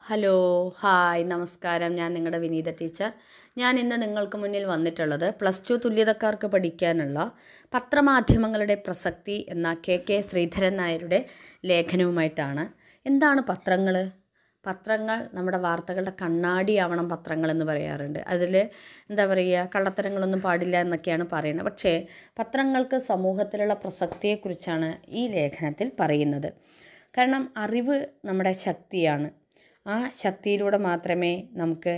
hello hi നമസ്കാരം ഞാൻ നിങ്ങളുടെ വിനീത ടീച്ചർ ഞാൻ ഇന്ന് നിങ്ങൾക്ക് മുന്നിൽ വന്നിട്ടുള്ളത് പ്ലസ് ടു തുല്യതക്കാർക്ക് പഠിക്കാനുള്ള പത്രമാധ്യമങ്ങളുടെ പ്രസക്തി എന്ന കെ കെ ശ്രീധരൻ നായരുടെ ലേഖനവുമായിട്ടാണ് എന്താണ് പത്രങ്ങൾ പത്രങ്ങൾ നമ്മുടെ വാർത്തകളുടെ കണ്ണാടിയാവണം പത്രങ്ങൾ എന്ന് പറയാറുണ്ട് അതിൽ എന്താ പറയുക കള്ളത്തരങ്ങളൊന്നും പാടില്ല എന്നൊക്കെയാണ് പറയുന്നത് പക്ഷേ പത്രങ്ങൾക്ക് സമൂഹത്തിലുള്ള പ്രസക്തിയെക്കുറിച്ചാണ് ഈ ലേഖനത്തിൽ പറയുന്നത് കാരണം അറിവ് നമ്മുടെ ശക്തിയാണ് ആ ശക്തിയിലൂടെ മാത്രമേ നമുക്ക്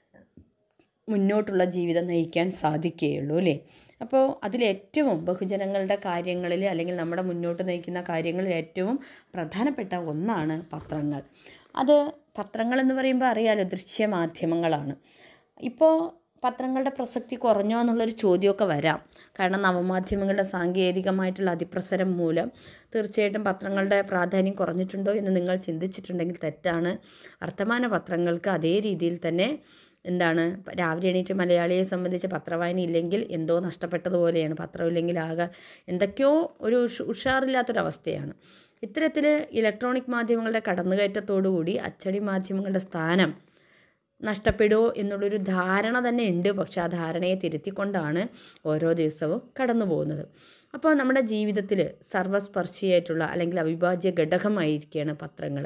മുന്നോട്ടുള്ള ജീവിതം നയിക്കാൻ സാധിക്കുകയുള്ളൂ അല്ലേ അപ്പോൾ അതിലേറ്റവും ബഹുജനങ്ങളുടെ കാര്യങ്ങളിൽ അല്ലെങ്കിൽ നമ്മുടെ മുന്നോട്ട് നയിക്കുന്ന കാര്യങ്ങളിൽ ഏറ്റവും പ്രധാനപ്പെട്ട ഒന്നാണ് പത്രങ്ങൾ അത് പത്രങ്ങൾ എന്ന് പറയുമ്പോൾ അറിയാലോ ദൃശ്യമാധ്യമങ്ങളാണ് ഇപ്പോൾ പത്രങ്ങളുടെ പ്രസക്തി കുറഞ്ഞോ എന്നുള്ളൊരു ചോദ്യമൊക്കെ വരാം കാരണം നവമാധ്യമങ്ങളുടെ സാങ്കേതികമായിട്ടുള്ള അതിപ്രസരം മൂലം തീർച്ചയായിട്ടും പത്രങ്ങളുടെ പ്രാധാന്യം കുറഞ്ഞിട്ടുണ്ടോ എന്ന് നിങ്ങൾ ചിന്തിച്ചിട്ടുണ്ടെങ്കിൽ തെറ്റാണ് വർത്തമാന പത്രങ്ങൾക്ക് അതേ രീതിയിൽ തന്നെ എന്താണ് രാവിലെ എണീറ്റ് മലയാളിയെ സംബന്ധിച്ച് പത്രവായന ഇല്ലെങ്കിൽ എന്തോ നഷ്ടപ്പെട്ടതുപോലെയാണ് പത്രമില്ലെങ്കിൽ ആകെ എന്തൊക്കെയോ ഒരു ഉഷ് ഉഷാറില്ലാത്തൊരവസ്ഥയാണ് ഇത്തരത്തിൽ ഇലക്ട്രോണിക് മാധ്യമങ്ങളുടെ കടന്നുകയറ്റത്തോടുകൂടി അച്ചടി മാധ്യമങ്ങളുടെ സ്ഥാനം നഷ്ടപ്പെടുമോ എന്നുള്ളൊരു ധാരണ തന്നെ ഉണ്ട് പക്ഷെ ആ ധാരണയെ തിരുത്തിക്കൊണ്ടാണ് ഓരോ ദിവസവും കടന്നു പോകുന്നത് അപ്പോൾ നമ്മുടെ ജീവിതത്തിൽ സർവസ്പർശിയായിട്ടുള്ള അല്ലെങ്കിൽ അവിഭാജ്യ ഘടകമായിരിക്കുകയാണ് പത്രങ്ങൾ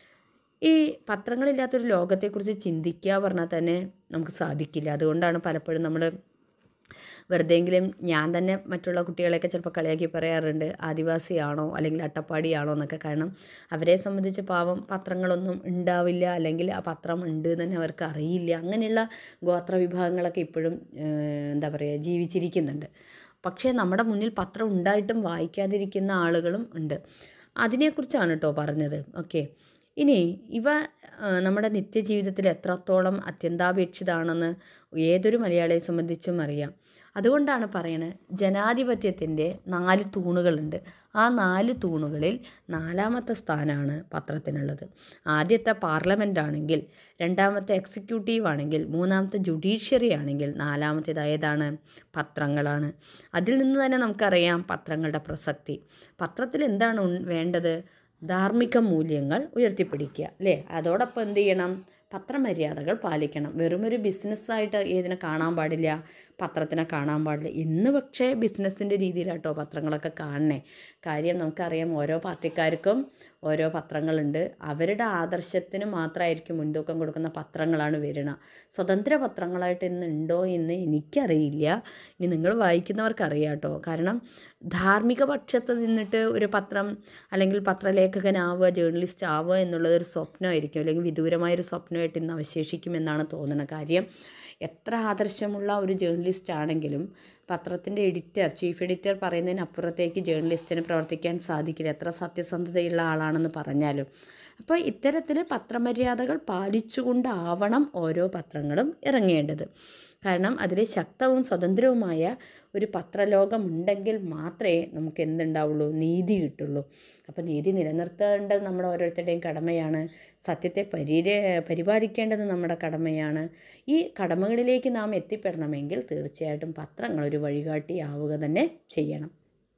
ഈ പത്രങ്ങളില്ലാത്തൊരു ലോകത്തെക്കുറിച്ച് ചിന്തിക്കുക പറഞ്ഞാൽ തന്നെ നമുക്ക് സാധിക്കില്ല അതുകൊണ്ടാണ് പലപ്പോഴും നമ്മൾ വെറുതെയെങ്കിലും ഞാൻ തന്നെ മറ്റുള്ള കുട്ടികളെയൊക്കെ ചിലപ്പോൾ കളിയാക്കി പറയാറുണ്ട് ആദിവാസിയാണോ അല്ലെങ്കിൽ അട്ടപ്പാടിയാണോ എന്നൊക്കെ കാരണം അവരെ സംബന്ധിച്ച് പാവം പത്രങ്ങളൊന്നും ഉണ്ടാവില്ല അല്ലെങ്കിൽ ആ പത്രം ഉണ്ട് എന്ന് തന്നെ അവർക്ക് അറിയില്ല അങ്ങനെയുള്ള ഗോത്ര വിഭാഗങ്ങളൊക്കെ ഇപ്പോഴും എന്താ പറയുക ജീവിച്ചിരിക്കുന്നുണ്ട് പക്ഷേ നമ്മുടെ മുന്നിൽ പത്രം ഉണ്ടായിട്ടും വായിക്കാതിരിക്കുന്ന ആളുകളും ഉണ്ട് അതിനെക്കുറിച്ചാണ് കേട്ടോ പറഞ്ഞത് ഓക്കെ ഇനി ഇവ നമ്മുടെ നിത്യജീവിതത്തിൽ എത്രത്തോളം അത്യന്താപേക്ഷിതാണെന്ന് ഏതൊരു മലയാളിയെ സംബന്ധിച്ചും അറിയാം അതുകൊണ്ടാണ് പറയണത് ജനാധിപത്യത്തിൻ്റെ നാല് തൂണുകളുണ്ട് ആ നാല് തൂണുകളിൽ നാലാമത്തെ സ്ഥാനമാണ് പത്രത്തിനുള്ളത് ആദ്യത്തെ പാർലമെൻ്റ് ആണെങ്കിൽ രണ്ടാമത്തെ എക്സിക്യൂട്ടീവ് ആണെങ്കിൽ മൂന്നാമത്തെ ജുഡീഷ്യറി ആണെങ്കിൽ നാലാമത്തേത് ഏതാണ് പത്രങ്ങളാണ് അതിൽ നിന്ന് തന്നെ നമുക്കറിയാം പത്രങ്ങളുടെ പ്രസക്തി പത്രത്തിൽ എന്താണ് വേണ്ടത് ധാർമ്മിക മൂല്യങ്ങൾ ഉയർത്തിപ്പിടിക്കുക അല്ലേ അതോടൊപ്പം എന്ത് ചെയ്യണം പത്രമര്യാദകൾ പാലിക്കണം വെറുമൊരു ബിസിനസ്സായിട്ട് ഇതിനെ കാണാൻ പാടില്ല പത്രത്തിനെ കാണാൻ പാടില്ല ഇന്ന് പക്ഷേ ബിസിനസ്സിൻ്റെ രീതിയിലാട്ടോ പത്രങ്ങളൊക്കെ കാണണേ കാര്യം നമുക്കറിയാം ഓരോ പാർട്ടിക്കാർക്കും ഓരോ പത്രങ്ങളുണ്ട് അവരുടെ ആദർശത്തിന് മാത്രമായിരിക്കും മുൻതൂക്കം കൊടുക്കുന്ന പത്രങ്ങളാണ് വരുന്നത് സ്വതന്ത്ര പത്രങ്ങളായിട്ട് ഇന്ന് ഉണ്ടോ എന്ന് എനിക്കറിയില്ല ഇനി നിങ്ങൾ വായിക്കുന്നവർക്ക് അറിയാം കേട്ടോ കാരണം ധാർമ്മിക പക്ഷത്ത് നിന്നിട്ട് ഒരു പത്രം അല്ലെങ്കിൽ പത്രലേഖകനാവുക ജേർണലിസ്റ്റ് ആവുക എന്നുള്ളത് ഒരു സ്വപ്നമായിരിക്കും അല്ലെങ്കിൽ വിദൂരമായൊരു സ്വപ്നമായിട്ട് ഇന്ന് അവശേഷിക്കുമെന്നാണ് തോന്നുന്ന കാര്യം എത്ര ആദർശമുള്ള ഒരു ജേർണലിസ്റ്റ് ആണെങ്കിലും പത്രത്തിൻ്റെ എഡിറ്റർ ചീഫ് എഡിറ്റർ പറയുന്നതിനപ്പുറത്തേക്ക് ജേർണലിസ്റ്റിന് പ്രവർത്തിക്കാൻ സാധിക്കില്ല എത്ര സത്യസന്ധതയുള്ള ആളാണെന്ന് പറഞ്ഞാലും അപ്പോൾ ഇത്തരത്തിൽ പത്രമര്യാദകൾ പാലിച്ചുകൊണ്ടാവണം ഓരോ പത്രങ്ങളും ഇറങ്ങേണ്ടത് കാരണം അതിൽ ശക്തവും സ്വതന്ത്രവുമായ ഒരു പത്രലോകം ഉണ്ടെങ്കിൽ മാത്രമേ നമുക്ക് എന്തുണ്ടാവുള്ളൂ നീതി കിട്ടുള്ളൂ അപ്പോൾ നീതി നിലനിർത്തേണ്ടത് നമ്മുടെ ഓരോരുത്തരുടെയും കടമയാണ് സത്യത്തെ പരീരെ പരിപാലിക്കേണ്ടത് നമ്മുടെ കടമയാണ് ഈ കടമകളിലേക്ക് നാം എത്തിപ്പെടണമെങ്കിൽ തീർച്ചയായിട്ടും പത്രങ്ങൾ ഒരു വഴികാട്ടിയാവുക തന്നെ ചെയ്യണം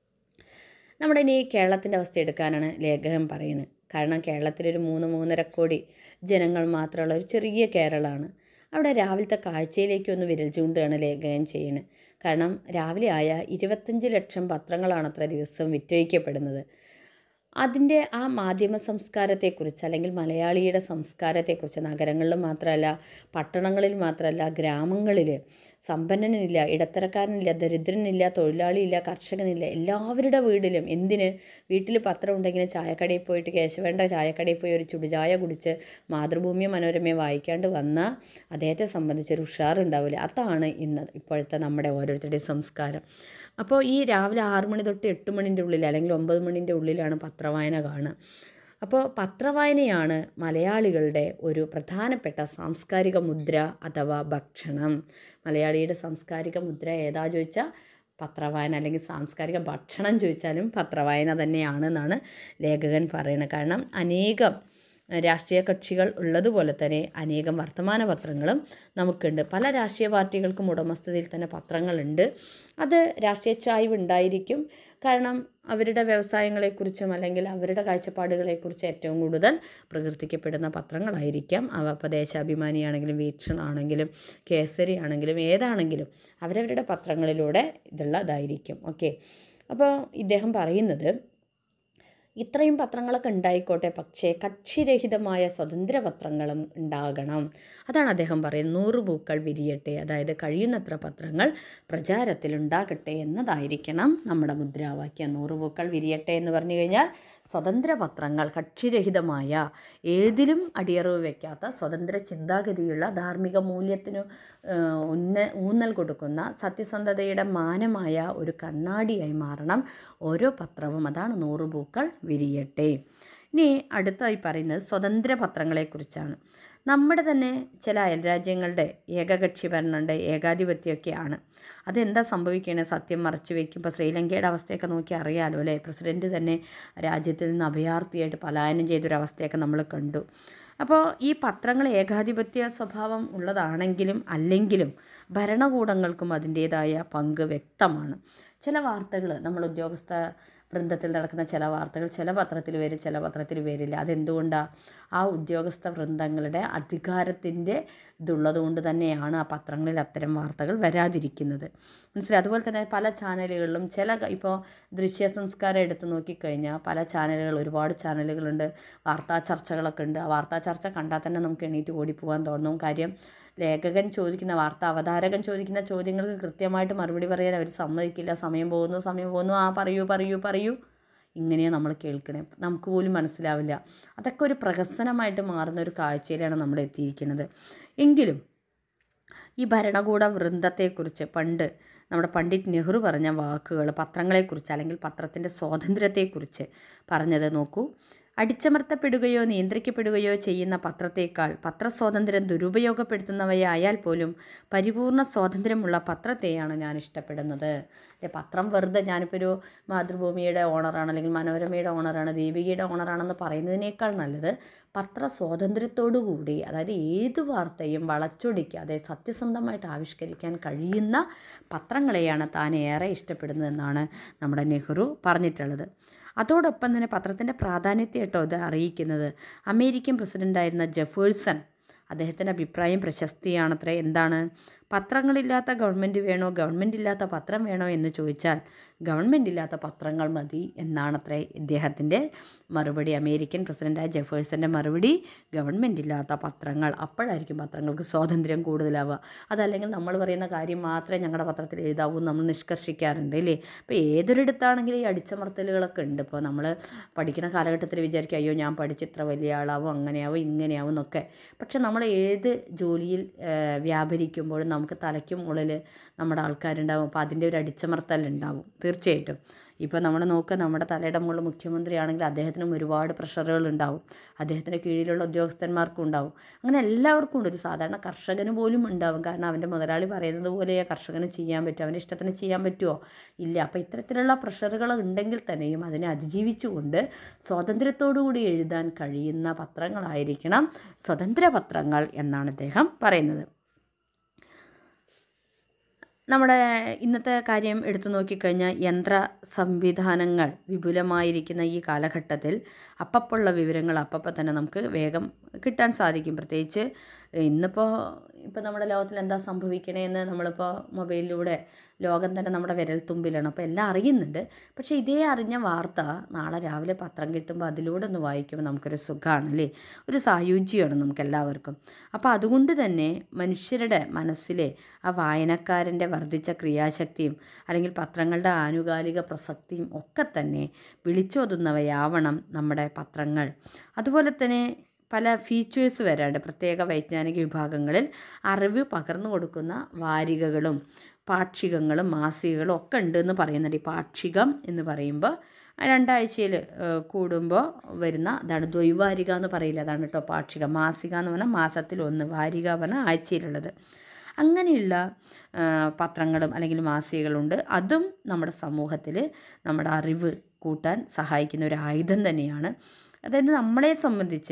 നമ്മുടെ ഇനി കേരളത്തിൻ്റെ അവസ്ഥ എടുക്കാനാണ് ലേഖകൻ പറയുന്നത് കാരണം കേരളത്തിലൊരു മൂന്ന് മൂന്നര കോടി ജനങ്ങൾ മാത്രമുള്ള ഒരു ചെറിയ കേരളമാണ് അവിടെ രാവിലത്തെ കാഴ്ചയിലേക്ക് ഒന്ന് വിരൽ ചൂണ്ടുകയാണ് ലേഖകൻ ചെയ്യുന്നത് കാരണം രാവിലെ ആയ ഇരുപത്തഞ്ച് ലക്ഷം പത്രങ്ങളാണ് അത്ര ദിവസം വിറ്റഴിക്കപ്പെടുന്നത് അതിൻ്റെ ആ മാധ്യമ സംസ്കാരത്തെക്കുറിച്ച് അല്ലെങ്കിൽ മലയാളിയുടെ സംസ്കാരത്തെക്കുറിച്ച് നഗരങ്ങളിൽ മാത്രമല്ല പട്ടണങ്ങളിൽ മാത്രമല്ല ഗ്രാമങ്ങളിൽ സമ്പന്നനില്ല ഇടത്തരക്കാരനില്ല ദരിദ്രനില്ല തൊഴിലാളിയില്ല കർഷകനില്ല എല്ലാവരുടെ വീട്ടിലും എന്തിന് വീട്ടിൽ പത്രം ഉണ്ടെങ്കിൽ ചായക്കടയിൽ പോയിട്ട് കേശവേണ്ട ചായക്കടയിൽ പോയി ഒരു ചുടുചായ കുടിച്ച് മാതൃഭൂമിയോ മനോരമയോ വായിക്കാണ്ട് വന്ന അദ്ദേഹത്തെ സംബന്ധിച്ചൊരു ഉഷാറുണ്ടാവില്ല അതാണ് ഇന്ന് ഇപ്പോഴത്തെ നമ്മുടെ ഓരോരുത്തരുടെയും സംസ്കാരം അപ്പോൾ ഈ രാവിലെ ആറ് മണി തൊട്ട് എട്ട് മണിൻ്റെ ഉള്ളിൽ അല്ലെങ്കിൽ ഒമ്പത് മണിൻ്റെ ഉള്ളിലാണ് പത്രവായന കാണുക അപ്പോൾ പത്രവായനയാണ് മലയാളികളുടെ ഒരു പ്രധാനപ്പെട്ട സാംസ്കാരിക മുദ്ര അഥവാ ഭക്ഷണം മലയാളിയുടെ സാംസ്കാരിക മുദ്ര ഏതാ ചോദിച്ചാൽ പത്രവായന അല്ലെങ്കിൽ സാംസ്കാരിക ഭക്ഷണം ചോദിച്ചാലും പത്രവായന തന്നെയാണെന്നാണ് ലേഖകൻ പറയുന്നത് കാരണം അനേകം രാഷ്ട്രീയ കക്ഷികൾ ഉള്ളതുപോലെ തന്നെ അനേകം വർത്തമാന പത്രങ്ങളും നമുക്കുണ്ട് പല രാഷ്ട്രീയ പാർട്ടികൾക്കും ഉടമസ്ഥതയിൽ തന്നെ പത്രങ്ങളുണ്ട് അത് രാഷ്ട്രീയ ചായ്വ് ഉണ്ടായിരിക്കും കാരണം അവരുടെ വ്യവസായങ്ങളെക്കുറിച്ചും അല്ലെങ്കിൽ അവരുടെ കാഴ്ചപ്പാടുകളെക്കുറിച്ച് ഏറ്റവും കൂടുതൽ പ്രകീർത്തിക്കപ്പെടുന്ന പത്രങ്ങളായിരിക്കാം അവ ഇപ്പോൾ ദേശാഭിമാനിയാണെങ്കിലും വീക്ഷണാണെങ്കിലും കേസരി ആണെങ്കിലും ഏതാണെങ്കിലും അവരവരുടെ പത്രങ്ങളിലൂടെ ഇതുള്ളതായിരിക്കും ഓക്കെ അപ്പോൾ ഇദ്ദേഹം പറയുന്നത് ഇത്രയും പത്രങ്ങളൊക്കെ ഉണ്ടായിക്കോട്ടെ പക്ഷേ കക്ഷിരഹിതമായ സ്വതന്ത്ര പത്രങ്ങളും ഉണ്ടാകണം അതാണ് അദ്ദേഹം പറയുന്നത് നൂറ് പൂക്കൾ വിരിയട്ടെ അതായത് കഴിയുന്നത്ര പത്രങ്ങൾ പ്രചാരത്തിലുണ്ടാകട്ടെ എന്നതായിരിക്കണം നമ്മുടെ മുദ്രാവാക്യം നൂറ് പൂക്കൾ വിരിയട്ടെ എന്ന് പറഞ്ഞു കഴിഞ്ഞാൽ സ്വതന്ത്ര പത്രങ്ങൾ കക്ഷിരഹിതമായ ഏതിലും അടിയറവ് വയ്ക്കാത്ത സ്വതന്ത്ര ചിന്താഗതിയുള്ള ധാർമ്മിക മൂല്യത്തിനു ഏഹ്, ഉന്ന ഊന്നൽ കൊടുക്കുന്ന സത്യസന്ധതയുടെ മാനമായ ഒരു കണ്ണാടിയായി മാറണം ഓരോ പത്രവും അതാണ് നൂറ് പൂക്കൾ വിരിയട്ടെ ഇനി അടുത്തായി പറയുന്നത് സ്വതന്ത്ര പത്രങ്ങളെക്കുറിച്ചാണ് നമ്മുടെ തന്നെ ചില അയൽരാജ്യങ്ങളുടെ ഏകകക്ഷി ഭരണമുണ്ട് ഏകാധിപത്യമൊക്കെയാണ് അതെന്താ സംഭവിക്കുന്നത് സത്യം മറച്ചു വയ്ക്കും ഇപ്പോൾ ശ്രീലങ്കയുടെ അവസ്ഥയൊക്കെ നോക്കി അറിയാലോ അല്ലേ പ്രസിഡൻറ്റ് തന്നെ രാജ്യത്തിൽ നിന്ന് അഭയാർത്ഥിയായിട്ട് പലായനം ചെയ്തൊരവസ്ഥയൊക്കെ നമ്മൾ കണ്ടു അപ്പോൾ ഈ പത്രങ്ങൾ ഏകാധിപത്യ സ്വഭാവം ഉള്ളതാണെങ്കിലും അല്ലെങ്കിലും ഭരണകൂടങ്ങൾക്കും അതിൻ്റേതായ പങ്ക് വ്യക്തമാണ് ചില വാർത്തകൾ നമ്മൾ ഉദ്യോഗസ്ഥ വൃന്ദത്തിൽ നടക്കുന്ന ചില വാർത്തകൾ ചില പത്രത്തിൽ വരും ചില പത്രത്തിൽ വരില്ല അതെന്തുകൊണ്ടാണ് ആ ഉദ്യോഗസ്ഥ വൃന്ദങ്ങളുടെ അധികാരത്തിൻ്റെ ഇതുള്ളത് കൊണ്ട് തന്നെയാണ് ആ പത്രങ്ങളിൽ അത്തരം വാർത്തകൾ വരാതിരിക്കുന്നത് മനസ്സിലായി അതുപോലെ തന്നെ പല ചാനലുകളിലും ചില ക- ഇപ്പോൾ ദൃശ്യ സംസ്കാരം എടുത്തു നോക്കിക്കഴിഞ്ഞാൽ പല ചാനലുകൾ ഒരുപാട് ചാനലുകളുണ്ട് വാർത്താ ചർച്ചകളൊക്കെ ഉണ്ട് ആ വാർത്താ ചർച്ച കണ്ടാൽ തന്നെ നമുക്ക് എണീറ്റ് ഓടിപ്പോകാൻ തോന്നും കാര്യം ലേഖകൻ ചോദിക്കുന്ന വാർത്ത അവതാരകൻ ചോദിക്കുന്ന ചോദ്യങ്ങൾക്ക് കൃത്യമായിട്ട് മറുപടി പറയാൻ അവർ സമ്മതിക്കില്ല സമയം പോകുന്നു സമയം പോകുന്നു ആ പറയൂ പറയൂ പറയൂ ഇങ്ങനെയാണ് നമ്മൾ കേൾക്കണേ നമുക്ക് പോലും മനസ്സിലാവില്ല അതൊക്കെ ഒരു പ്രഹസനമായിട്ട് മാറുന്ന ഒരു കാഴ്ചയിലാണ് നമ്മൾ എത്തിയിരിക്കുന്നത് എങ്കിലും ഈ ഭരണകൂട വൃന്ദത്തെക്കുറിച്ച് പണ്ട് നമ്മുടെ പണ്ഡിറ്റ് നെഹ്റു പറഞ്ഞ വാക്കുകൾ പത്രങ്ങളെക്കുറിച്ച് അല്ലെങ്കിൽ പത്രത്തിൻ്റെ സ്വാതന്ത്ര്യത്തെക്കുറിച്ച് പറഞ്ഞത് നോക്കൂ അടിച്ചമർത്തപ്പെടുകയോ നിയന്ത്രിക്കപ്പെടുകയോ ചെയ്യുന്ന പത്രത്തേക്കാൾ പത്രസ്വാതന്ത്ര്യം ദുരുപയോഗപ്പെടുത്തുന്നവയായാൽ പോലും പരിപൂർണ സ്വാതന്ത്ര്യമുള്ള പത്രത്തെയാണ് ഞാൻ ഇഷ്ടപ്പെടുന്നത് അല്ലെ പത്രം വെറുതെ ഞാനിപ്പോൾ ഒരു മാതൃഭൂമിയുടെ ഓണറാണ് അല്ലെങ്കിൽ മനോരമയുടെ ഓണറാണ് ദീപികയുടെ ഓണറാണെന്ന് പറയുന്നതിനേക്കാൾ നല്ലത് പത്ര സ്വാതന്ത്ര്യത്തോടു കൂടി അതായത് ഏത് വാർത്തയും വളച്ചൊടിക്കാതെ സത്യസന്ധമായിട്ട് ആവിഷ്കരിക്കാൻ കഴിയുന്ന പത്രങ്ങളെയാണ് താൻ ഏറെ ഇഷ്ടപ്പെടുന്നതെന്നാണ് നമ്മുടെ നെഹ്റു പറഞ്ഞിട്ടുള്ളത് അതോടൊപ്പം തന്നെ പത്രത്തിൻ്റെ പ്രാധാന്യത്തെ കേട്ടോ ഇത് അറിയിക്കുന്നത് അമേരിക്കൻ പ്രസിഡൻ്റായിരുന്ന ജെഫേഴ്സൺ അദ്ദേഹത്തിൻ്റെ അഭിപ്രായം പ്രശസ്തിയാണത്രേ എന്താണ് പത്രങ്ങളില്ലാത്ത ഗവൺമെൻറ് വേണോ ഗവൺമെൻറ് ഇല്ലാത്ത പത്രം വേണോ എന്ന് ചോദിച്ചാൽ ഗവൺമെൻറ് ഇല്ലാത്ത പത്രങ്ങൾ മതി എന്നാണത്രേ ഇദ്ദേഹത്തിൻ്റെ മറുപടി അമേരിക്കൻ പ്രസിഡൻ്റായ ജെഫേഴ്സൻ്റെ മറുപടി ഗവൺമെൻറ് ഇല്ലാത്ത പത്രങ്ങൾ അപ്പോഴായിരിക്കും പത്രങ്ങൾക്ക് സ്വാതന്ത്ര്യം കൂടുതലാവുക അതല്ലെങ്കിൽ നമ്മൾ പറയുന്ന കാര്യം മാത്രമേ ഞങ്ങളുടെ പത്രത്തിൽ എഴുതാവൂ എന്ന് നമ്മൾ നിഷ്കർഷിക്കാറുണ്ട് അല്ലേ അപ്പോൾ ഏതൊരിടത്താണെങ്കിലും ഈ അടിച്ചമർത്തലുകളൊക്കെ ഉണ്ട് ഇപ്പോൾ നമ്മൾ പഠിക്കുന്ന കാലഘട്ടത്തിൽ വിചാരിക്കും അയ്യോ ഞാൻ പഠിച്ച് ഇത്ര വലിയ ആളാവും അങ്ങനെയാവും ഇങ്ങനെയാവും എന്നൊക്കെ പക്ഷെ നമ്മൾ ഏത് ജോലിയിൽ ഏഹ്, വ്യാപരിക്കുമ്പോഴും നമുക്ക് തലയ്ക്കും മുകളിൽ നമ്മുടെ ആൾക്കാരുണ്ടാവും അപ്പോൾ അതിൻ്റെ ഒരു അടിച്ചമർത്തലുണ്ടാവും തീർച്ചയായിട്ടും ഇപ്പോൾ നമ്മൾ നോക്കുക നമ്മുടെ തലയുടെ മുകളിൽ മുഖ്യമന്ത്രിയാണെങ്കിൽ അദ്ദേഹത്തിനും ഒരുപാട് പ്രഷറുകൾ ഉണ്ടാവും അദ്ദേഹത്തിൻ്റെ കീഴിലുള്ള ഉദ്യോഗസ്ഥന്മാർക്കും ഉണ്ടാവും അങ്ങനെ എല്ലാവർക്കും ഉണ്ട് ഒരു സാധാരണ കർഷകന് പോലും ഉണ്ടാവും കാരണം അവൻ്റെ മുതലാളി പറയുന്നത് പോലെ കർഷകന് ചെയ്യാൻ പറ്റും അവൻ്റെ ഇഷ്ടത്തിന് ചെയ്യാൻ പറ്റുമോ ഇല്ല അപ്പോൾ ഇത്തരത്തിലുള്ള പ്രഷറുകൾ ഉണ്ടെങ്കിൽ തന്നെയും അതിനെ അതിജീവിച്ചുകൊണ്ട് സ്വാതന്ത്ര്യത്തോടു കൂടി എഴുതാൻ കഴിയുന്ന പത്രങ്ങളായിരിക്കണം സ്വതന്ത്ര പത്രങ്ങൾ എന്നാണ് അദ്ദേഹം പറയുന്നത് നമ്മുടെ ഇന്നത്തെ കാര്യം എടുത്തു നോക്കിക്കഴിഞ്ഞാൽ യന്ത്ര സംവിധാനങ്ങൾ വിപുലമായിരിക്കുന്ന ഈ കാലഘട്ടത്തിൽ അപ്പപ്പുള്ള വിവരങ്ങൾ അപ്പപ്പം തന്നെ നമുക്ക് വേഗം കിട്ടാൻ സാധിക്കും പ്രത്യേകിച്ച് ഇന്നിപ്പോൾ ഇപ്പോൾ നമ്മുടെ ലോകത്തിൽ എന്താ സംഭവിക്കണേ എന്ന് നമ്മളിപ്പോൾ മൊബൈലിലൂടെ ലോകം തന്നെ നമ്മുടെ വിരൽത്തുമ്പിലാണ് അപ്പോൾ എല്ലാം അറിയുന്നുണ്ട് പക്ഷേ ഇതേ അറിഞ്ഞ വാർത്ത നാളെ രാവിലെ പത്രം കിട്ടുമ്പോൾ അതിലൂടെ ഒന്ന് വായിക്കുമ്പോൾ നമുക്കൊരു സുഖമാണ് അല്ലേ ഒരു സായുജ്യമാണ് നമുക്ക് എല്ലാവർക്കും അപ്പോൾ അതുകൊണ്ട് തന്നെ മനുഷ്യരുടെ മനസ്സിലെ ആ വായനക്കാരൻ്റെ വർദ്ധിച്ച ക്രിയാശക്തിയും അല്ലെങ്കിൽ പത്രങ്ങളുടെ ആനുകാലിക പ്രസക്തിയും ഒക്കെ തന്നെ വിളിച്ചോതുന്നവയാവണം നമ്മുടെ പത്രങ്ങൾ അതുപോലെ തന്നെ പല ഫീച്ചേഴ്സ് വരാണ്ട് പ്രത്യേക വൈജ്ഞാനിക വിഭാഗങ്ങളിൽ അറിവ് പകർന്നു കൊടുക്കുന്ന വാരികകളും പാക്ഷികങ്ങളും മാസികകളും ഒക്കെ ഉണ്ട് എന്ന് പറയുന്നുണ്ട് ഈ പാക്ഷികം എന്ന് പറയുമ്പോൾ രണ്ടാഴ്ചയിൽ കൂടുമ്പോൾ വരുന്ന അതാണ് ദ്വൈവാരിക എന്ന് പറയില്ല അതാണ് കേട്ടോ പാക്ഷിക മാസിക എന്ന് പറഞ്ഞാൽ മാസത്തിൽ ഒന്ന് വാരിക പറഞ്ഞാൽ ആഴ്ചയിലുള്ളത് അങ്ങനെയുള്ള ആ, പത്രങ്ങളും അല്ലെങ്കിൽ മാസികകളുണ്ട് അതും നമ്മുടെ സമൂഹത്തിൽ നമ്മുടെ അറിവ് കൂട്ടാൻ സഹായിക്കുന്ന ഒരു ആയുധം തന്നെയാണ് അതായത് നമ്മളെ സംബന്ധിച്ച്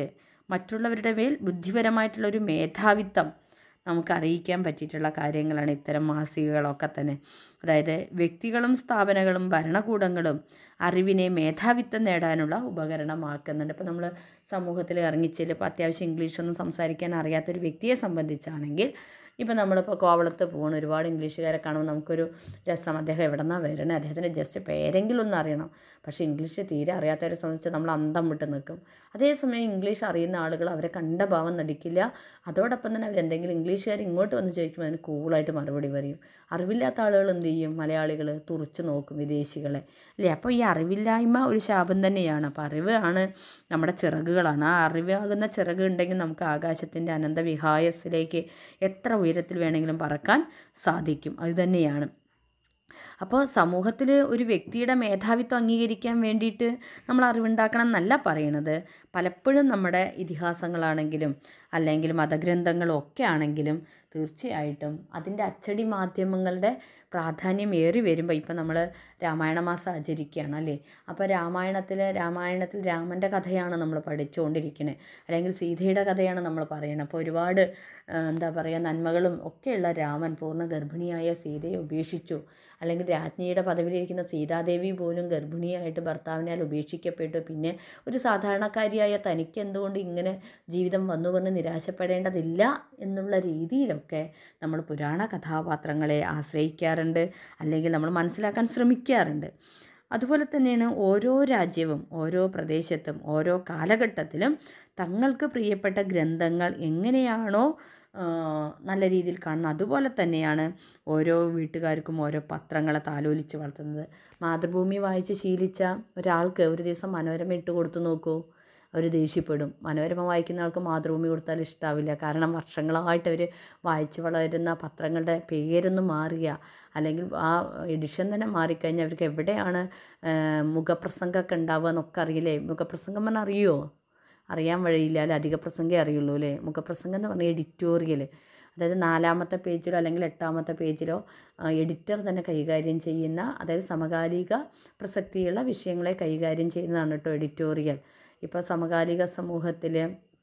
മറ്റുള്ളവരുടെ മേൽ ബുദ്ധിപരമായിട്ടുള്ളൊരു മേധാവിത്വം നമുക്ക് അറിയിക്കാൻ പറ്റിയിട്ടുള്ള കാര്യങ്ങളാണ് ഇത്തരം മാസികകളൊക്കെ തന്നെ അതായത് വ്യക്തികളും സ്ഥാപനങ്ങളും ഭരണകൂടങ്ങളും അറിവിനെ മേധാവിത്വം നേടാനുള്ള ഉപകരണമാക്കുന്നുണ്ട് ഇപ്പോൾ നമ്മൾ സമൂഹത്തിൽ ഇറങ്ങിച്ചെല്ലും ഇപ്പോൾ അത്യാവശ്യം ഇംഗ്ലീഷൊന്നും സംസാരിക്കാൻ അറിയാത്തൊരു വ്യക്തിയെ സംബന്ധിച്ചാണെങ്കിൽ ഇപ്പോൾ നമ്മളിപ്പോൾ കോവളത്ത് പോകണം ഒരുപാട് ഇംഗ്ലീഷുകാരെ കാണുമ്പോൾ നമുക്കൊരു രസം അദ്ദേഹം എവിടെ നിന്നാണ് വരണത് അദ്ദേഹത്തിൻ്റെ ജസ്റ്റ് പേരെങ്കിലും ഒന്ന് അറിയണം പക്ഷേ ഇംഗ്ലീഷ് തീരെ അറിയാത്തവരെ സംബന്ധിച്ച് നമ്മൾ അന്തം വിട്ട് നിൽക്കും അതേസമയം ഇംഗ്ലീഷ് അറിയുന്ന ആളുകൾ അവരെ കണ്ട ഭാവം നടിക്കില്ല അതോടൊപ്പം തന്നെ അവരെന്തെങ്കിലും ഇംഗ്ലീഷുകാർ ഇങ്ങോട്ട് വന്ന് ചോദിക്കുമ്പോൾ അതിന് കൂളായിട്ട് മറുപടി പറയും അറിവില്ലാത്ത ആളുകൾ എന്ത് ചെയ്യും മലയാളികൾ തുറച്ച് നോക്കും വിദേശികളെ അല്ലേ അപ്പോൾ ഈ അറിവില്ലായ്മ ഒരു ശാപം തന്നെയാണ് അപ്പോൾ അറിവ് ആണ് നമ്മുടെ ചിറകുകളാണ് ആ അറിവാകുന്ന ചിറക് ഉണ്ടെങ്കിൽ നമുക്ക് ആകാശത്തിൻ്റെ അനന്തവിഹായസിലേക്ക് എത്ര ഉയരത്തിൽ വേണമെങ്കിലും പറക്കാൻ സാധിക്കും അത് തന്നെയാണ് അപ്പോൾ സമൂഹത്തിൽ ഒരു വ്യക്തിയുടെ മേധാവിത്വം അംഗീകരിക്കാൻ വേണ്ടിയിട്ട് നമ്മൾ അറിവുണ്ടാക്കണം എന്നല്ല പറയണത് പലപ്പോഴും നമ്മുടെ ഇതിഹാസങ്ങളാണെങ്കിലും അല്ലെങ്കിൽ മതഗ്രന്ഥങ്ങളും ഒക്കെ ആണെങ്കിലും തീർച്ചയായിട്ടും അതിൻ്റെ അച്ചടി മാധ്യമങ്ങളുടെ പ്രാധാന്യം ഏറി വരുമ്പോൾ ഇപ്പം നമ്മൾ രാമായണ മാസം ആചരിക്കുകയാണ് അല്ലേ അപ്പോൾ രാമായണത്തിൽ രാമായണത്തിൽ രാമൻ്റെ കഥയാണ് നമ്മൾ പഠിച്ചുകൊണ്ടിരിക്കുന്നത് അല്ലെങ്കിൽ സീതയുടെ കഥയാണ് നമ്മൾ പറയുന്നത് അപ്പോൾ ഒരുപാട് ആ, എന്താ പറയുക നന്മകളും ഒക്കെയുള്ള രാമൻ പൂർണ്ണ ഗർഭിണിയായ സീതയെ ഉപേക്ഷിച്ചു അല്ലെങ്കിൽ രാജ്ഞിയുടെ പദവിയിലിരിക്കുന്ന സീതാദേവി പോലും ഗർഭിണിയായിട്ട് ഭർത്താവിനാൽ ഉപേക്ഷിക്കപ്പെട്ടു പിന്നെ ഒരു സാധാരണക്കാരിയായ തനിക്ക് എന്തുകൊണ്ട് ഇങ്ങനെ ജീവിതം വന്നു പറഞ്ഞ് നിരാശപ്പെടേണ്ടതില്ല എന്നുള്ള രീതിയിലൊക്കെ നമ്മൾ പുരാണ കഥാപാത്രങ്ങളെ ആശ്രയിക്കാറുണ്ട് അല്ലെങ്കിൽ നമ്മൾ മനസ്സിലാക്കാൻ ശ്രമിക്കാറുണ്ട് അതുപോലെ തന്നെയാണ് ഓരോ രാജ്യവും ഓരോ പ്രദേശത്തും ഓരോ കാലഘട്ടത്തിലും തങ്ങൾക്ക് പ്രിയപ്പെട്ട ഗ്രന്ഥങ്ങൾ എങ്ങനെയാണോ ആ, നല്ല രീതിയിൽ കാണുന്നത് അതുപോലെ തന്നെയാണ് ഓരോ വീട്ടുകാർക്കും ഓരോ പത്രങ്ങളെ താലോലിച്ച് വളർത്തുന്നത് മാതൃഭൂമി വായിച്ച് ശീലിച്ച ഒരാൾക്ക് ഒരു ദിവസം മനോരമ ഇട്ട് കൊടുത്തു നോക്കൂ അവർ ദേഷ്യപ്പെടും മനോരമ വായിക്കുന്ന ആൾക്ക് മാതൃഭൂമി കൊടുത്താൽ ഇഷ്ടാവില്ല കാരണം വർഷങ്ങളായിട്ട് അവർ വായിച്ച് വളരുന്ന പത്രങ്ങളുടെ പേരൊന്നും മാറിയ അല്ലെങ്കിൽ ആ എഡിഷൻ തന്നെ മാറിക്കഴിഞ്ഞാൽ അവർക്ക് എവിടെയാണ് ആ, മുഖപ്രസംഗമൊക്കെ ഉണ്ടാവുക എന്നൊക്കെ അറിയില്ലേ മുഖപ്രസംഗം പറഞ്ഞാൽ അറിയുമോ അറിയാൻ വഴിയില്ല അല്ലെ അധിക പ്രസംഗമേ അറിയുള്ളൂ അല്ലേ മുഖപ്രസംഗം എന്ന് പറഞ്ഞാൽ എഡിറ്റോറിയൽ അതായത് നാലാമത്തെ പേജിലോ അല്ലെങ്കിൽ എട്ടാമത്തെ പേജിലോ എഡിറ്റർ തന്നെ കൈകാര്യം ചെയ്യുന്ന അതായത് സമകാലിക പ്രസക്തിയുള്ള വിഷയങ്ങളെ കൈകാര്യം ചെയ്യുന്നതാണ് കേട്ടോ എഡിറ്റോറിയൽ ഇപ്പോൾ സമകാലിക സമൂഹത്തിൽ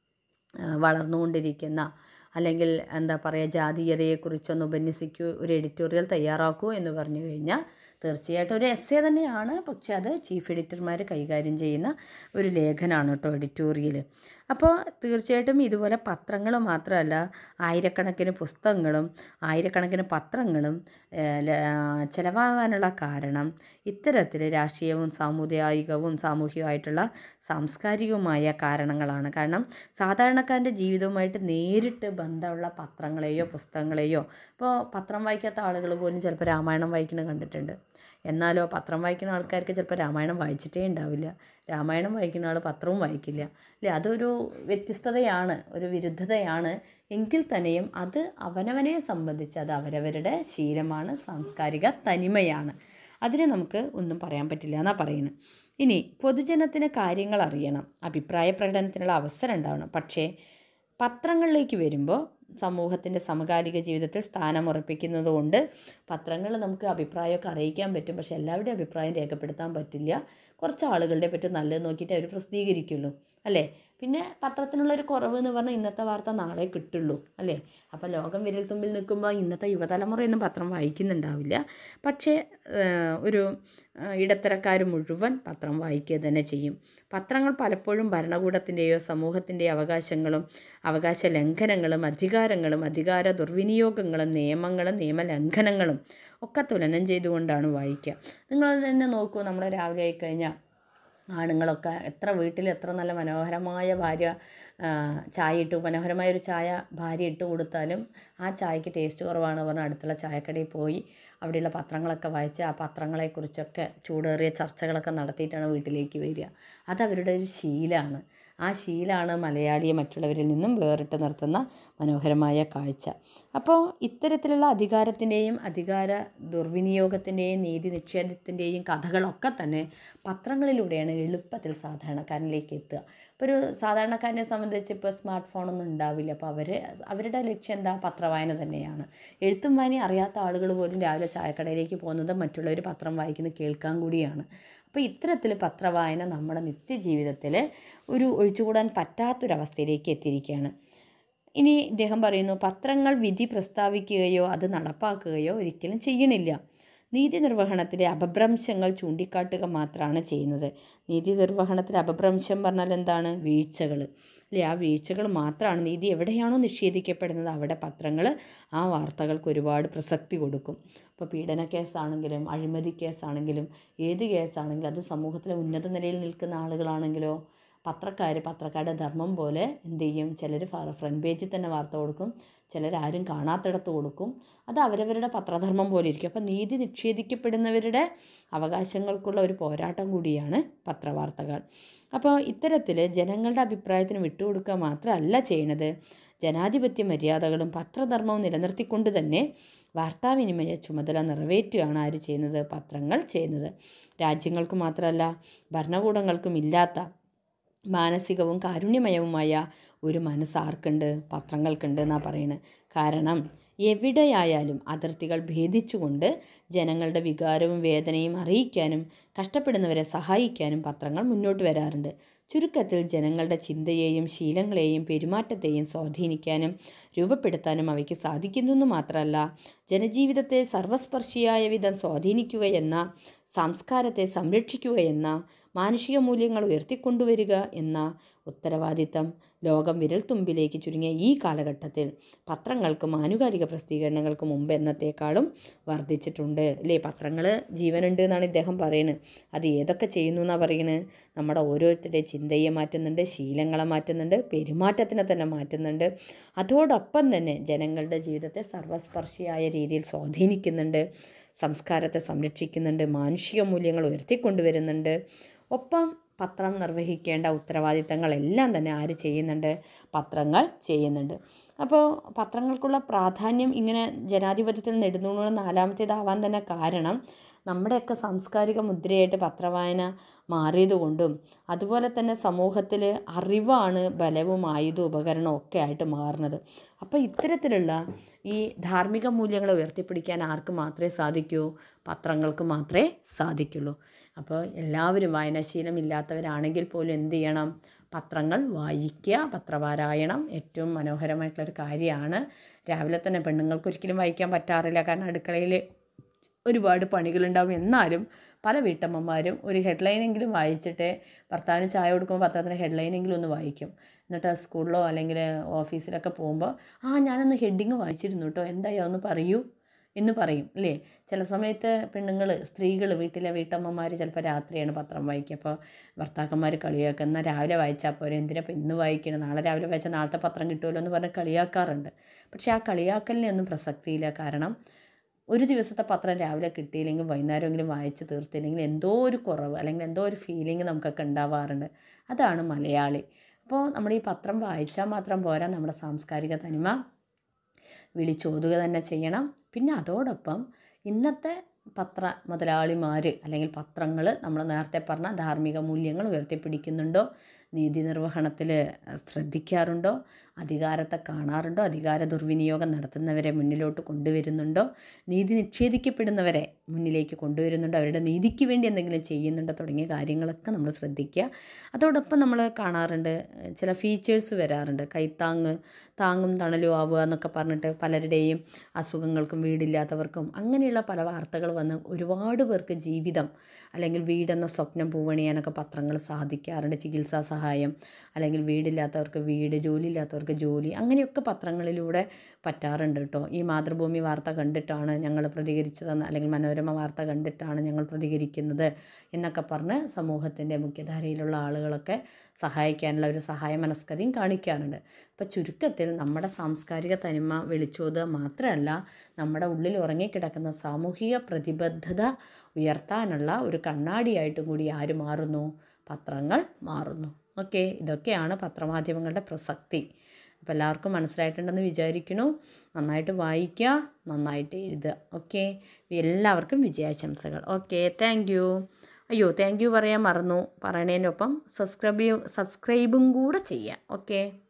വളർന്നുകൊണ്ടിരിക്കുന്ന അല്ലെങ്കിൽ എന്താ പറയുക ജാതീയതയെക്കുറിച്ചൊന്ന് ഉപന്യസിക്കൂ ഒരു എഡിറ്റോറിയൽ തയ്യാറാക്കൂ എന്ന് പറഞ്ഞു കഴിഞ്ഞാൽ തീർച്ചയായിട്ടും ഒരു എസ്സേ തന്നെയാണ് പക്ഷേ അത് ചീഫ് എഡിറ്റർമാർ കൈകാര്യം ചെയ്യുന്ന ഒരു ലേഖനമാണ് കേട്ടോ എഡിറ്റോറിയൽ അപ്പോൾ തീർച്ചയായിട്ടും ഇതുപോലെ പത്രങ്ങൾ മാത്രമല്ല ആയിരക്കണക്കിന് പുസ്തകങ്ങളും ആയിരക്കണക്കിന് പത്രങ്ങളും ഏഹ്, ല- ചിലവാകാനുള്ള കാരണം ഇത്തരത്തിൽ രാഷ്ട്രീയവും സാമുദായികവും സാമൂഹികമായിട്ടുള്ള സാംസ്കാരികവുമായ കാരണങ്ങളാണ് കാരണം സാധാരണക്കാരൻ്റെ ജീവിതവുമായിട്ട് നേരിട്ട് ബന്ധമുള്ള പത്രങ്ങളെയോ പുസ്തകങ്ങളെയോ ഇപ്പോൾ പത്രം വായിക്കാത്ത ആളുകൾ പോലും ചിലപ്പോൾ രാമായണം വായിക്കുന്നത് കണ്ടിട്ടുണ്ട് എന്നാലോ പത്രം വായിക്കുന്ന ആൾക്കാർക്ക് ചിലപ്പോൾ രാമായണം വായിച്ചിട്ടേ ഉണ്ടാവില്ല രാമായണം വായിക്കുന്ന ആൾ പത്രവും വായിക്കില്ല അല്ലേ അതൊരു വ്യത്യസ്തതയാണ് ഒരു വിരുദ്ധതയാണ് എങ്കിൽ തന്നെയും അത് അവനവനെ സംബന്ധിച്ച് അത് അവരവരുടെ ശീലമാണ് സാംസ്കാരിക തനിമയാണ് അതിനെ നമുക്ക് ഒന്നും പറയാൻ പറ്റില്ല എന്നാണ് പറയുന്നത് ഇനി പൊതുജനത്തിന് കാര്യങ്ങൾ അറിയണം അഭിപ്രായ പ്രകടനത്തിനുള്ള അവസരം ഉണ്ടാവണം പക്ഷേ പത്രങ്ങളിലേക്ക് വരുമ്പോൾ സമൂഹത്തിൻ്റെ സമകാലിക ജീവിതത്തിൽ സ്ഥാനം ഉറപ്പിക്കുന്നത് കൊണ്ട് പത്രങ്ങൾ നമുക്ക് അഭിപ്രായമൊക്കെ അറിയിക്കാൻ പറ്റും പക്ഷേ എല്ലാവരുടെയും അഭിപ്രായം രേഖപ്പെടുത്താൻ പറ്റില്ല കുറച്ച് ആളുകളുടെ പറ്റും നല്ലത് നോക്കിയിട്ട് അവർ പ്രസിദ്ധീകരിക്കുള്ളൂ അല്ലേ പിന്നെ പത്രത്തിനുള്ളൊരു കുറവ് എന്ന് പറഞ്ഞാൽ ഇന്നത്തെ വാർത്ത നാളെ കിട്ടുള്ളൂ അല്ലേ അപ്പോൾ ലോകം വിരൽ തുമ്പിൽ നിൽക്കുമ്പോൾ ഇന്നത്തെ യുവതലമുറയൊന്നും പത്രം വായിക്കുന്നുണ്ടാവില്ല പക്ഷേ ഏഹ്, ഒരു ഏഹ്, ഇടത്തരക്കാർ മുഴുവൻ പത്രം വായിക്കുക തന്നെ ചെയ്യും പത്രങ്ങൾ പലപ്പോഴും ഭരണകൂടത്തിൻ്റെയോ സമൂഹത്തിൻ്റെയോ അവകാശങ്ങളും അവകാശ ലംഘനങ്ങളും അധികാരങ്ങളും അധികാര ദുർവിനിയോഗങ്ങളും നിയമങ്ങളും നിയമലംഘനങ്ങളും ഒക്കെ തുലനം ചെയ്തുകൊണ്ടാണ് വായിക്കുക നിങ്ങൾ തന്നെ നോക്കൂ നമ്മൾ രാവിലെ ആയി കഴിഞ്ഞാൽ ആണുങ്ങളൊക്കെ എത്ര വീട്ടിൽ എത്ര നല്ല മനോഹരമായ ഭാര്യ ആ, ചായ ഇട്ട് മനോഹരമായ ഒരു ചായ ഭാര്യ ഇട്ട് കൊടുത്താലും ആ ചായക്ക് ടേസ്റ്റ് കുറവാണ് പറഞ്ഞാൽ അടുത്തുള്ള ചായക്കടയിൽ പോയി അവിടെയുള്ള പത്രങ്ങളൊക്കെ വായിച്ച് ആ പത്രങ്ങളെക്കുറിച്ചൊക്കെ ചൂടേറിയ ചർച്ചകളൊക്കെ നടത്തിയിട്ടാണ് വീട്ടിലേക്ക് വരിക അത് അവരുടെ ഒരു ശീലമാണ് ആ ശീലമാണ് മലയാളിയെ മറ്റുള്ളവരിൽ നിന്നും വേറിട്ട് നിർത്തുന്ന മനോഹരമായ കാഴ്ച അപ്പോൾ ഇത്തരത്തിലുള്ള അധികാരത്തിൻ്റെയും അധികാര ദുർവിനിയോഗത്തിൻ്റെയും നീതി നിഷേധത്തിൻ്റെയും കഥകളൊക്കെ തന്നെ പത്രങ്ങളിലൂടെയാണ് എളുപ്പത്തിൽ സാധാരണക്കാരനിലേക്ക് എത്തുക ഇപ്പോൾ ഒരു സാധാരണക്കാരനെ സംബന്ധിച്ച് ഇപ്പോൾ സ്മാർട്ട് ഫോണൊന്നും ഉണ്ടാവില്ല അപ്പോൾ അവർ അവരുടെ ലക്ഷ്യം എന്താ പത്രവായന തന്നെയാണ് എഴുത്തും വായനയും അറിയാത്ത ആളുകൾ പോലും രാവിലെ ചായക്കടയിലേക്ക് പോകുന്നത് മറ്റുള്ളവർ പത്രം വായിക്കുന്നത് കേൾക്കാൻ കൂടിയാണ് അപ്പോൾ ഇത്തരത്തിൽ പത്രവായന നമ്മുടെ നിത്യജീവിതത്തിൽ ഒരു ഒഴിച്ചുകൂടാൻ പറ്റാത്തൊരവസ്ഥയിലേക്ക് എത്തിയിരിക്കുകയാണ് ഇനി ഇദ്ദേഹം പറയുന്നു പത്രങ്ങൾ വിധി പ്രസ്താവിക്കുകയോ അത് നടപ്പാക്കുകയോ ഒരിക്കലും ചെയ്യണില്ല നീതി നിർവഹണത്തിലെ അപഭ്രംശങ്ങൾ ചൂണ്ടിക്കാട്ടുക മാത്രമാണ് ചെയ്യുന്നത് നീതി നിർവഹണത്തിലെ അപഭ്രംശം പറഞ്ഞാൽ എന്താണ് വീഴ്ചകൾ അല്ലേ ആ വീഴ്ചകൾ മാത്രമാണ് നീതി എവിടെയാണോ നിഷേധിക്കപ്പെടുന്നത് അവിടെ പത്രങ്ങൾ ആ വാർത്തകൾക്ക് ഒരുപാട് പ്രസക്തി കൊടുക്കും ഇപ്പോൾ പീഡന കേസാണെങ്കിലും അഴിമതി കേസാണെങ്കിലും ഏത് കേസാണെങ്കിലും അത് സമൂഹത്തിലെ ഉന്നത നിലയിൽ നിൽക്കുന്ന ആളുകളാണെങ്കിലോ പത്രക്കാർ പത്രക്കാരുടെ ധർമ്മം പോലെ എന്ത് ചെയ്യും ചിലർ ഫ്രണ്ട് പേജിൽ തന്നെ വാർത്ത കൊടുക്കും ചിലർ ആരും കാണാത്തിടത്ത് കൊടുക്കും അത് അവരവരുടെ പത്രധർമ്മം പോലെ ഇരിക്കും അപ്പോൾ നീതി നിഷേധിക്കപ്പെടുന്നവരുടെ അവകാശങ്ങൾക്കുള്ള ഒരു പോരാട്ടം കൂടിയാണ് പത്രവാർത്തകൾ അപ്പോൾ ഇത്തരത്തിൽ ജനങ്ങളുടെ അഭിപ്രായത്തിന് വിട്ടുകൊടുക്കുക മാത്രമല്ല ചെയ്യണത് ജനാധിപത്യ മര്യാദകളും പത്രധർമ്മവും നിലനിർത്തിക്കൊണ്ട് തന്നെ വാർത്താവിനിമയ ചുമതല നിറവേറ്റുകയാണ് ആര് ചെയ്യുന്നത് പത്രങ്ങൾ ചെയ്യുന്നത് രാജ്യങ്ങൾക്ക് മാത്രമല്ല ഭരണകൂടങ്ങൾക്കും ഇല്ലാത്ത മാനസികവും കാരുണ്യമയവുമായ ഒരു മനസ്സ് ആർക്കുണ്ട് പത്രങ്ങൾക്കുണ്ട് എന്നാണ് പറയുന്നത് കാരണം എവിടെയായാലും അതിർത്തികൾ ഭേദിച്ചുകൊണ്ട് ജനങ്ങളുടെ വികാരവും വേദനയും അറിയിക്കാനും കഷ്ടപ്പെടുന്നവരെ സഹായിക്കാനും പത്രങ്ങൾ മുന്നോട്ട് വരാറുണ്ട് ചുരുക്കത്തിൽ ജനങ്ങളുടെ ചിന്തയെയും ശീലങ്ങളെയും പെരുമാറ്റത്തെയും സ്വാധീനിക്കാനും രൂപപ്പെടുത്താനും അവയ്ക്ക് സാധിക്കുന്നു എന്ന് മാത്രമല്ല ജനജീവിതത്തെ സർവസ്പർശിയായ വിധം സ്വാധീനിക്കുകയെന്ന സംസ്കാരത്തെ സംരക്ഷിക്കുകയെന്ന മാനുഷിക മൂല്യങ്ങൾ ഉയർത്തിക്കൊണ്ടുവരിക എന്ന ഉത്തരവാദിത്തം ലോകം വിരൽത്തുമ്പിലേക്ക് ചുരുങ്ങിയ ഈ കാലഘട്ടത്തിൽ പത്രങ്ങൾക്കും ആനുകാലിക പ്രസിദ്ധീകരണങ്ങൾക്കും മുമ്പ് എന്നത്തേക്കാളും വർദ്ധിച്ചിട്ടുണ്ട് അല്ലേ പത്രങ്ങൾ ജീവനുണ്ട് എന്നാണ് ഇദ്ദേഹം പറയുന്നത് അത് ഏതൊക്കെ ചെയ്യുന്നു എന്നാണ് പറയുന്നത് നമ്മുടെ ഓരോരുത്തരുടെ ചിന്തയെ മാറ്റുന്നുണ്ട് ശീലങ്ങളെ മാറ്റുന്നുണ്ട് പെരുമാറ്റത്തിനെ തന്നെ മാറ്റുന്നുണ്ട് അതോടൊപ്പം തന്നെ ജനങ്ങളുടെ ജീവിതത്തെ സർവസ്പർശിയായ രീതിയിൽ സ്വാധീനിക്കുന്നുണ്ട് സംസ്കാരത്തെ സംരക്ഷിക്കുന്നുണ്ട് മാനുഷിക മൂല്യങ്ങൾ ഉയർത്തിക്കൊണ്ടുവരുന്നുണ്ട് ഒപ്പം പത്രം നിർവഹിക്കേണ്ട ഉത്തരവാദിത്തങ്ങളെല്ലാം തന്നെ ആര് ചെയ്യുന്നുണ്ട് പത്രങ്ങൾ ചെയ്യുന്നുണ്ട് അപ്പോൾ പത്രങ്ങൾക്കുള്ള പ്രാധാന്യം ഇങ്ങനെ ജനാധിപത്യത്തിൽ നെടുന്നൂറ് നാലാമത്തേതാവാൻ തന്നെ കാരണം നമ്മുടെയൊക്കെ സാംസ്കാരിക മുദ്രയായിട്ട് പത്രവായന മാറിയതുകൊണ്ടും അതുപോലെ തന്നെ സമൂഹത്തിൽ അറിവാണ് ബലവും ആയുധവും ഉപകരണവും ഒക്കെ ആയിട്ട് മാറുന്നത് അപ്പോൾ ഇത്തരത്തിലുള്ള ഈ ധാർമ്മിക മൂല്യങ്ങളെ ഉയർത്തിപ്പിടിക്കാൻ ആർക്ക് മാത്രമേ സാധിക്കൂ പത്രങ്ങൾക്ക് മാത്രമേ സാധിക്കുള്ളൂ അപ്പോൾ എല്ലാവരും വായനാശീലം ഇല്ലാത്തവരാണെങ്കിൽ പോലും എന്ത് ചെയ്യണം പത്രങ്ങൾ വായിക്കുക പത്രപാരായണം ഏറ്റവും മനോഹരമായിട്ടുള്ളൊരു കാര്യമാണ് രാവിലെ തന്നെ പെണ്ണുങ്ങൾക്ക് ഒരിക്കലും വായിക്കാൻ പറ്റാറില്ല കാരണം അടുക്കളയിൽ ഒരുപാട് പണികളുണ്ടാവും എന്നാലും പല വീട്ടമ്മമാരും ഒരു ഹെഡ്ലൈനെങ്കിലും വായിച്ചിട്ട് ഭർത്താവിന് ചായ കൊടുക്കുമ്പോൾ പത്രത്തിൻ്റെ ഹെഡ്ലൈനെങ്കിലും ഒന്ന് വായിക്കും എന്നിട്ട് സ്കൂളിലോ അല്ലെങ്കിൽ ഓഫീസിലൊക്കെ പോകുമ്പോൾ ആ ഞാനൊന്ന് ഹെഡിങ് വായിച്ചിരുന്നു കേട്ടോ എന്തായി ഒന്ന് പറയൂ എന്ന് പറയും അല്ലേ ചില സമയത്ത് പെണ്ണുങ്ങൾ സ്ത്രീകൾ വീട്ടിലെ വീട്ടമ്മമാർ ചിലപ്പോൾ രാത്രിയാണ് പത്രം വായിക്കുക അപ്പോൾ ഭർത്താക്കന്മാർ കളിയാക്കുക എന്നാൽ രാവിലെ വായിച്ചാൽ പോരെ എന്തിനാ ഇപ്പം ഇന്ന് വായിക്കണം നാളെ രാവിലെ വായിച്ചാൽ നാളത്തെ പത്രം കിട്ടുമല്ലോ എന്ന് പറഞ്ഞ് കളിയാക്കാറുണ്ട് പക്ഷേ ആ കളിയാക്കലിനൊന്നും പ്രസക്തിയില്ല കാരണം ഒരു ദിവസത്തെ പത്രം രാവിലെ കിട്ടിയില്ലെങ്കിൽ വൈകുന്നേരമെങ്കിലും വായിച്ച് തീർത്തില്ലെങ്കിൽ എന്തോ ഒരു കുറവ് അല്ലെങ്കിൽ എന്തോ ഒരു ഫീലിംഗ് നമുക്കൊക്കെ ഉണ്ടാവാറുണ്ട് അതാണ് മലയാളി അപ്പോൾ നമ്മൾ ഈ പത്രം വായിച്ചാൽ മാത്രം പോരാ നമ്മുടെ സാംസ്കാരിക തനിമ വിളിച്ചോതുക തന്നെ ചെയ്യണം പിന്നെ അതോടൊപ്പം ഇന്നത്തെ പത്ര മുതലാളിമാർ അല്ലെങ്കിൽ പത്രങ്ങൾ നമ്മൾ നേരത്തെ പറഞ്ഞ ധാർമ്മിക മൂല്യങ്ങൾ ഉയർത്തിപ്പിടിക്കുന്നുണ്ടോ നീതി നിർവഹണത്തിൽ ശ്രദ്ധിക്കാറുണ്ടോ അധികാരത്തെ കാണാറുണ്ടോ അധികാര ദുർവിനിയോഗം നടത്തുന്നവരെ മുന്നിലോട്ട് കൊണ്ടുവരുന്നുണ്ടോ നീതി നിഷേധിക്കപ്പെടുന്നവരെ മുന്നിലേക്ക് കൊണ്ടുവരുന്നുണ്ടോ അവരുടെ നീതിക്ക് വേണ്ടി എന്തെങ്കിലും ചെയ്യുന്നുണ്ടോ തുടങ്ങിയ കാര്യങ്ങളൊക്കെ നമ്മൾ ശ്രദ്ധിക്കുക അതോടൊപ്പം നമ്മൾ കാണാറുണ്ട് ചില ഫീച്ചേഴ്സ് വരാറുണ്ട് കൈത്താങ്ങ് താങ്ങും തണലും ആവുക എന്നൊക്കെ പറഞ്ഞിട്ട് പലരുടെയും അസുഖങ്ങൾക്കും വീടില്ലാത്തവർക്കും അങ്ങനെയുള്ള പല വാർത്തകൾ വന്ന് ഒരുപാട് പേർക്ക് ജീവിതം അല്ലെങ്കിൽ വീടെന്ന സ്വപ്നം പൂവണിയാനൊക്കെ പത്രങ്ങൾ സാധിക്കാറുണ്ട് ചികിത്സാ സഹായം അല്ലെങ്കിൽ വീടില്ലാത്തവർക്ക് വീട് ജോലി ഇല്ലാത്തവർക്ക് ജോലി അങ്ങനെയൊക്കെ പത്രങ്ങളിലൂടെ പറ്റാറുണ്ട് കേട്ടോ ഈ മാതൃഭൂമി വാർത്ത കണ്ടിട്ടാണ് ഞങ്ങൾ പ്രതികരിച്ചതെന്ന് അല്ലെങ്കിൽ മനോരമ വാർത്ത കണ്ടിട്ടാണ് ഞങ്ങൾ പ്രതികരിക്കുന്നത് എന്നൊക്കെ പറഞ്ഞ് സമൂഹത്തിൻ്റെ മുഖ്യധാരയിലുള്ള ആളുകളൊക്കെ സഹായിക്കാനുള്ള ഒരു സഹായ മനസ്കതയും കാണിക്കാറുണ്ട് അപ്പോൾ ചുരുക്കത്തിൽ നമ്മുടെ സാംസ്കാരിക തനിമ വിളിച്ചോതുക മാത്രമല്ല നമ്മുടെ ഉള്ളിൽ ഉറങ്ങിക്കിടക്കുന്ന സാമൂഹിക പ്രതിബദ്ധത ഉയർത്താനുള്ള ഒരു കണ്ണാടിയായിട്ടും കൂടി ആര് മാറുന്നു പത്രങ്ങൾ മാറുന്നു ഓക്കെ ഇതൊക്കെയാണ് പത്രമാധ്യമങ്ങളുടെ പ്രസക്തി അപ്പോൾ എല്ലാവർക്കും മനസ്സിലായിട്ടുണ്ടെന്ന് വിചാരിക്കുന്നു നന്നായിട്ട് വായിക്കുക നന്നായിട്ട് എഴുതുക ഓക്കെ എല്ലാവർക്കും വിജയാശംസകൾ ഓക്കെ താങ്ക് യു അയ്യോ താങ്ക് യു പറയാൻ മറന്നു പറയണതിനൊപ്പം സബ്സ്ക്രൈബ് സബ്സ്ക്രൈബും കൂടെ ചെയ്യുക ഓക്കെ